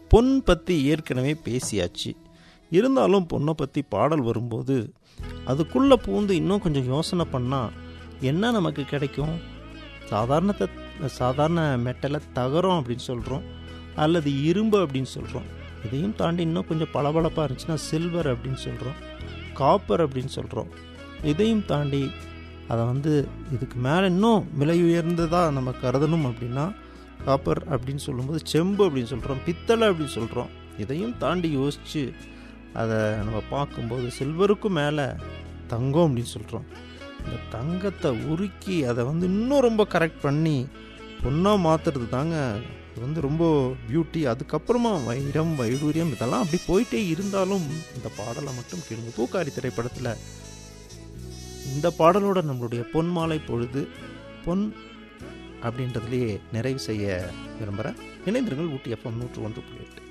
பொன் பற்றி ஏற்கனவே பேசியாச்சு இருந்தாலும் பொண்ணை பற்றி பாடல் வரும்போது அதுக்குள்ளே பூந்து இன்னும் கொஞ்சம் யோசனை பண்ணால் என்ன நமக்கு கிடைக்கும் சாதாரணத்தை சாதாரண மெட்டலை தகரம் அப்படின்னு சொல்கிறோம் அல்லது இரும்பு அப்படின்னு சொல்கிறோம் இதையும் தாண்டி இன்னும் கொஞ்சம் பளபளப்பாக இருந்துச்சுன்னா சில்வர் அப்படின்னு சொல்கிறோம் காப்பர் அப்படின்னு சொல்கிறோம் இதையும் தாண்டி அதை வந்து இதுக்கு மேலே இன்னும் விலை உயர்ந்ததாக நம்ம கருதணும் அப்படின்னா காப்பர் அப்படின்னு சொல்லும்போது செம்பு அப்படின்னு சொல்கிறோம் பித்தளை அப்படின்னு சொல்கிறோம் இதையும் தாண்டி யோசித்து அதை நம்ம பார்க்கும்போது சில்வருக்கும் மேலே தங்கம் அப்படின்னு சொல்கிறோம் இந்த தங்கத்தை உருக்கி அதை வந்து இன்னும் ரொம்ப கரெக்ட் பண்ணி பொண்ணாக மாற்றுறது தாங்க இது வந்து ரொம்ப பியூட்டி அதுக்கப்புறமா வைரம் வைடூரியம் இதெல்லாம் அப்படி போயிட்டே இருந்தாலும் இந்த பாடலை மட்டும் கேளுங்க பூக்காரி திரைப்படத்தில் இந்த பாடலோட நம்மளுடைய பொன் மாலை பொழுது பொன் அப்படின்றதுலேயே நிறைவு செய்ய விரும்புகிறேன் இணைந்திருங்கள் ஊட்டி எஃப்எம் நூற்று ஒன்று புள்ளி எட்டு